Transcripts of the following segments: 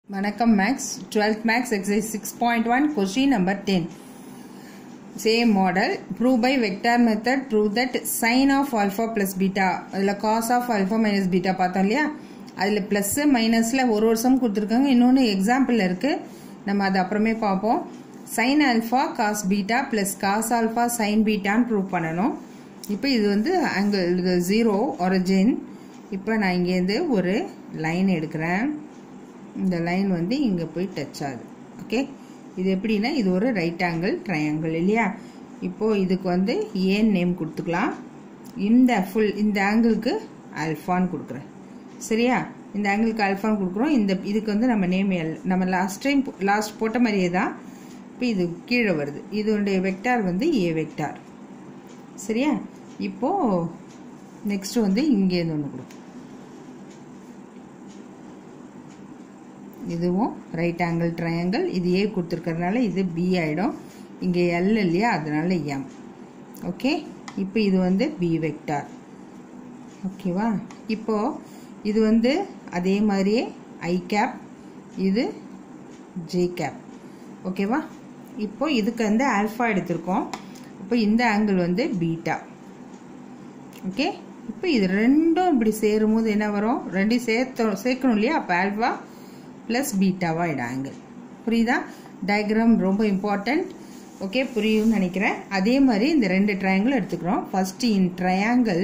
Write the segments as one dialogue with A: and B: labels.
A: வணக்கம் maths twelfth maths exercise six point one question number ten same model prove by vector method prove that sine of alpha plus beta அதில் cos of alpha minus beta பார்த்தோம் இல்லையா அதில் plus மைனஸில் ஒரு வருஷம் கொடுத்துருக்காங்க இன்னொன்று எக்ஸாம்பிள் இருக்குது நம்ம அதை அப்புறமே பார்ப்போம் sine alpha cos beta plus cos alpha sine பீட்டான்னு ப்ரூவ் பண்ணணும் இப்போ இது வந்து ஆங்கிள் இது ஜீரோ ஒரிஜின் இப்போ நான் இங்கேருந்து ஒரு லைன் எடுக்கிறேன் இந்த லைன் வந்து இங்கே போய் டச் ஆகுது ஓகே இது எப்படின்னா இது ஒரு ரைட் ஆங்கிள் ட்ரையாங்கிள் இல்லையா இப்போது இதுக்கு வந்து ஏன் நேம் கொடுத்துக்கலாம் இந்த ஃபுல் இந்த ஆங்கிளுக்கு அல்ஃபான்னு கொடுக்குறேன் சரியா இந்த ஆங்கிளுக்கு அல்ஃபான்னு கொடுக்குறோம் இந்த இதுக்கு வந்து நம்ம நேம் எல் நம்ம லாஸ்ட் டைம் லாஸ்ட் போட்ட மாதிரியே தான் இப்போ இது கீழே வருது இதனுடைய வெக்டார் வந்து ஏ வெக்டார் சரியா இப்போது நெக்ஸ்ட் வந்து இங்கேருந்து ஒன்று கொடுக்கும் இதுவும் ரைட் ஆங்கிள் ட்ரையாங்கிள் இது ஏ கொடுத்துருக்கறதுனால இது பி ஆகிடும் இங்கே எல் இல்லையா அதனால எம் ஓகே இப்போ இது வந்து பி வெக்டார் ஓகேவா இப்போது இது வந்து அதே மாதிரியே ஐ கேப் இது ஜே கேப் ஓகேவா இப்போ இதுக்கு வந்து ஆல்ஃபா எடுத்திருக்கோம் இப்போ இந்த ஆங்கிள் வந்து பீட்டா ஓகே இப்போ இது ரெண்டும் இப்படி சேரும் போது என்ன வரும் ரெண்டையும் சேர்த்தோம் சேர்க்கணும் இல்லையா அப்போ ஆல்ஃபா ப்ளஸ் பீட்டாவா இட ஆங்கிள் புரியுதா டயக்ராம் ரொம்ப இம்பார்ட்டண்ட் ஓகே புரியும்னு நினைக்கிறேன் அதே மாதிரி இந்த ரெண்டு ட்ரையாங்கிள் எடுத்துக்கிறோம் ஃபஸ்ட்டு இன் ட்ரையாங்கிள்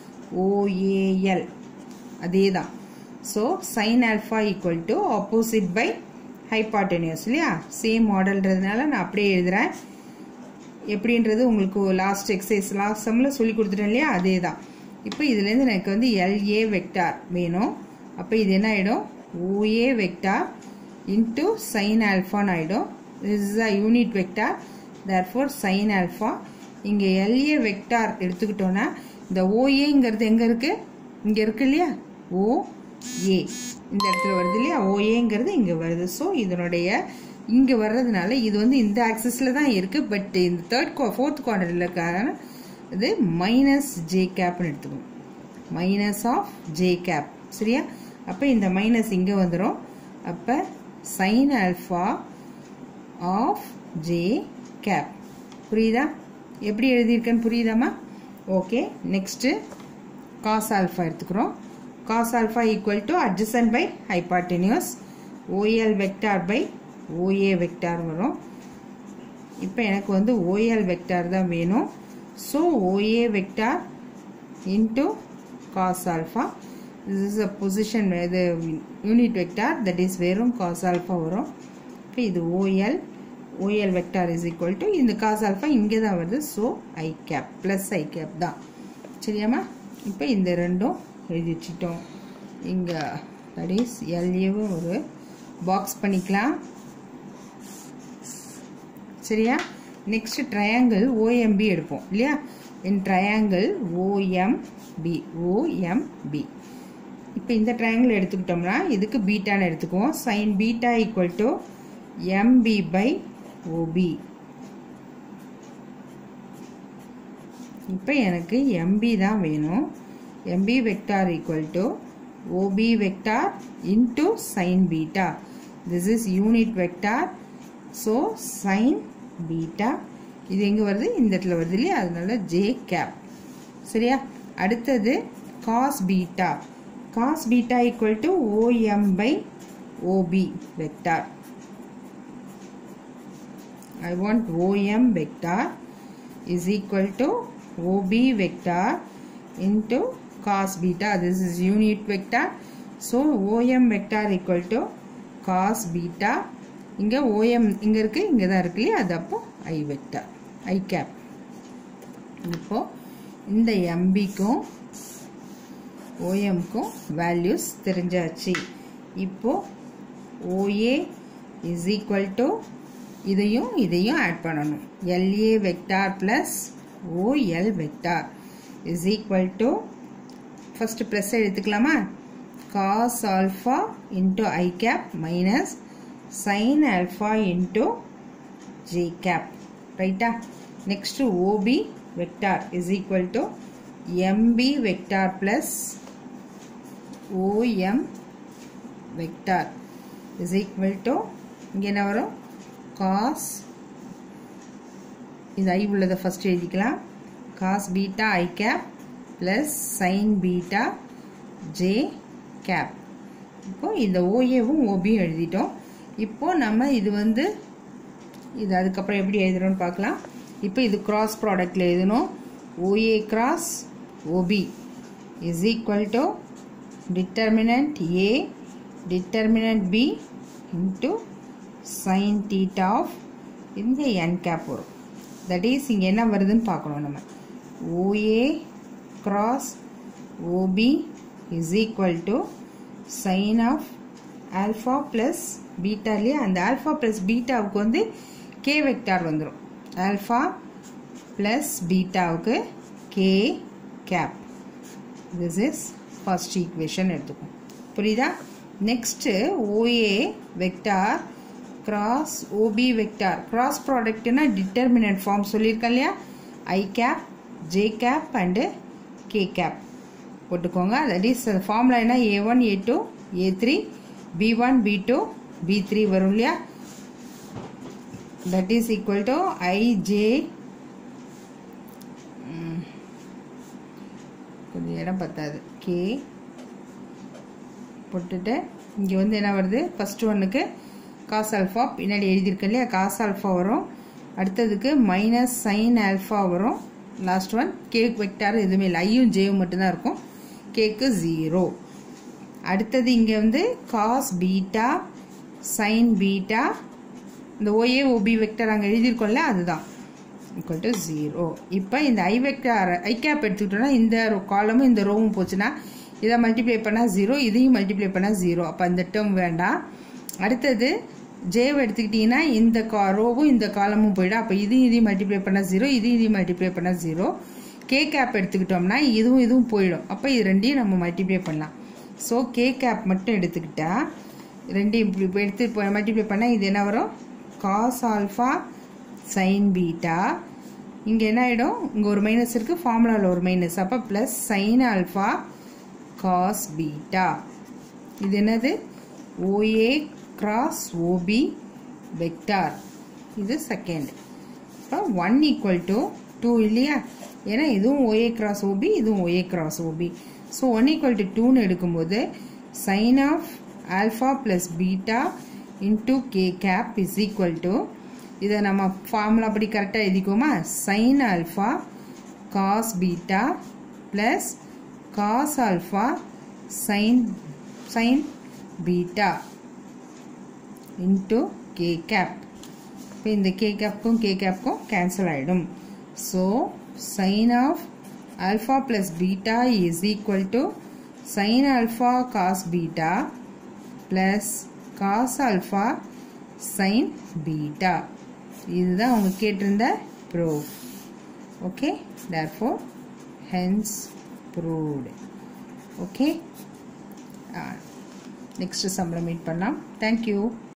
A: ஓஏஎல் அதே தான் so sine alpha equal to opposite by hypotenuse இல்லையா சேம் மாடல்ன்றதுனால நான் அப்படியே எழுதுகிறேன் எப்படின்றது உங்களுக்கு லாஸ்ட் எக்ஸசைஸ் லாஸ்ட் சம்மில் சொல்லி கொடுத்துட்டேன் இல்லையா அதே தான் இப்போ இதுலேருந்து எனக்கு வந்து எல்ஏ வெக்டார் வேணும் அப்போ இது என்ன ஆகிடும் ஓஏ வெக்டார் இன்ட்டு சைன் ஆல்ஃபான்னு ஆகிடும் this is a unit vector therefore sine alpha இங்கே எல்ஏ வெக்டார் எடுத்துக்கிட்டோன்னா இந்த ஓஏங்கிறது எங்கே இருக்குது இங்கே இருக்கு இல்லையா ஓ ஏ இந்த இடத்துல வருது இல்லையா ஓஏங்கிறது இங்கே வருது ஸோ இதனுடைய இங்கே வர்றதுனால இது வந்து இந்த ஆக்சஸில் தான் இருக்குது பட் இந்த தேர்ட் கோ ஃபோர்த் குவார்டரில் இருக்கான இது மைனஸ் ஜே கேப்னு எடுத்துக்கணும் மைனஸ் ஆஃப் ஜே கேப் சரியா அப்போ இந்த மைனஸ் இங்கே வந்துடும் அப்போ sine alpha of J cap புரியுதா எப்படி எழுதியிருக்கேன்னு புரியுதாம்மா ஓகே நெக்ஸ்ட்டு காஸ் ஆல்ஃபா எடுத்துக்கிறோம் cos alpha equal to adjacent by hypotenuse OL vector by OA vector வரும் இப்போ எனக்கு வந்து ஓஎல் வெக்டார் தான் வேணும் so OA vector into cos alpha this is a position இது யூனிட் வெக்டார் தட் இஸ் வெறும் cos alpha வரும் இப்போ இது OL OL vector is equal to இந்த காஸ் ஆல்ஃபா இங்கே தான் வருது so I cap plus I cap தான் சரியாம்மா இப்போ இந்த ரெண்டும் எழுதி வச்சிட்டோம் இங்கே தட் இஸ் எல்ஏவும் ஒரு பாக்ஸ் பண்ணிக்கலாம் சரியா நெக்ஸ்ட் ட்ரையாங்கிள் ஓஎம்பி எடுப்போம் இல்லையா இன் ட்ரையாங்கிள் ஓஎம்பி ஓஎம்பி இப்போ இந்த ட்ரையாங்கிள் எடுத்துக்கிட்டோம்னா இதுக்கு பீட்டான்னு எடுத்துக்குவோம் sine beta equal to MB by OB இப்போ எனக்கு எம்பி தான் வேணும் MB vector equal to OB vector into sine beta this is unit vector so sine beta இது எங்கே வருது இந்த இடத்துல வருது இல்லையா அதனால ஜே கேப் சரியா அடுத்தது cos beta cos beta equal to OM by OB vector. I want OM vector is equal to OB vector into cos beta. This is unit vector. So OM vector equal to cos beta. இங்கே OM இங்கே இருக்குது இங்கே தான் இருக்கு இல்லையா அது அப்போ ஐ vector ஐ gap இப்போது இந்த எம்பிக்கும் ஓஎம்க்கும் வேல்யூஸ் தெரிஞ்சாச்சு இப்போ ஓஏ இஸ் ஈக்குவல் டு இதையும் இதையும் ஆட் பண்ணணும் LA vector plus OL vector is equal to first plus எடுத்துக்கலாமா cos alpha into I cap minus sine alpha into J cap ரைட்டா next OB vector is equal to MB vector plus OM vector is equal to இங்கே என்ன வரும் cos இது I உள்ளதை first எழுதிக்கலாம் cos beta I cap plus sine beta J cap இப்போ இந்த ஓஏவும் ஓபியும் எழுதிட்டோம் இப்போ நம்ம இது வந்து இது அதுக்கப்புறம் எப்படி எழுதுறோம்னு பார்க்கலாம் இப்போ இது கிராஸ் ப்ராடக்டில் எழுதணும் OA cross OB is equal to determinant A determinant B into sine theta of இந்த என் கேப் வரும் தட் இஸ் இங்கே என்ன வருதுன்னு பார்க்கணும் நம்ம OA cross OB is equal to sine of alpha plus beta இல்லையா அந்த ஆல்ஃபா ப்ளஸ் பீட்டாவுக்கு வந்து கே வெக்டார் வந்துடும் ஆல்ஃபா ப்ளஸ் பீட்டாவுக்கு K cap this is first equation எடுத்துக்கும் புரியுதா next OA vector cross OB vector cross ப்ராடக்ட்னா டிட்டர்மினன்ட் ஃபார்ம் சொல்லியிருக்கேன் இல்லையா I cap J cap and K cap போட்டுக்கோங்க தட் இஸ் ஃபார்முலா என்ன A one A two A three B one B two B three வரும் இல்லையா that is equal to I J கொஞ்சம் இடம் பத்தாது கே போட்டுட்டு இங்கே வந்து என்ன வருது ஃபஸ்ட் ஒன்றுக்கு காஸ் ஆல்ஃபா பின்னாடி எழுதியிருக்கேன் இல்லையா காஸ் ஆல்ஃபா வரும் அடுத்ததுக்கு மைனஸ் சைன் ஆல்ஃபா வரும் லாஸ்ட் ஒன் கேக் வெக்டார் எதுவுமே இல்லை ஐயும் ஜேயும் மட்டும்தான் இருக்கும் கேக்கு ஜீரோ அடுத்தது இங்கே வந்து காஸ் பீட்டா சைன் பீட்டா இந்த ஓஏ ஓபி வெக்டர் அங்கே எழுதியிருக்கோம்ல அதுதான் ஈக்குவல் டு ஜீரோ இப்போ இந்த ஐ வெக்டார் ஐ கேப் எடுத்துக்கிட்டோம்னா இந்த காலமும் இந்த ரோவும் போச்சுன்னா இதை மல்டிப்ளை பண்ணால் ஜீரோ இதையும் மல்டிப்ளை பண்ணால் ஜீரோ அப்போ அந்த டேர்ம் வேண்டாம் அடுத்தது ஜேவை எடுத்துக்கிட்டிங்கன்னா இந்த கா ரோவும் இந்த காலமும் போயிடும் அப்போ இதையும் இதையும் மல்டிப்ளை பண்ணால் ஜீரோ இதையும் இதையும் மல்டிப்ளை பண்ணால் ஜீரோ கே கேப் எடுத்துக்கிட்டோம்னா இதுவும் இதுவும் போயிடும் அப்போ இது ரெண்டையும் நம்ம மல்டிப்ளை பண்ணலாம் ஸோ கே கேப் மட்டும் எடுத்துக்கிட்டா ரெண்டையும் இப்படி இப்போ எடுத்து மல்டிப்ளை பண்ணால் இது என்ன வரும் காஸ் ஆல்ஃபா சைன் பீட்டா இங்கே என்ன ஆகிடும் இங்கே ஒரு மைனஸ் இருக்குது ஃபார்முலாவில் ஒரு மைனஸ் அப்போ plus sine alpha cos beta இது என்னது ஓஏ கிராஸ் ஓபி வெக்டார் இது செகண்ட் இப்போ ஒன் ஈக்குவல் டு டூ இல்லையா ஏன்னா இதுவும் ஓஏ கிராஸ் ஓபி இதுவும் OA cross OB so one equal to டூன்னு எடுக்கும்போது sine of alpha plus beta into K cap is equal to இதை நம்ம ஃபார்முலா படி கரெக்டாக எழுதிக்கோமா sine alpha cos beta plus cos alpha sine sine beta into K cap இப்போ இந்த K கேப்க்கும் கே கேப்க்கும் கேன்சல் ஆகிடும் so sine of alpha plus beta is equal to sine alpha cos beta plus cos alpha sine beta இதுதான் அவங்க கேட்டிருந்த proof okay therefore hence proved okay next சம்பளம் meet பண்ணலாம் தேங்க்யூ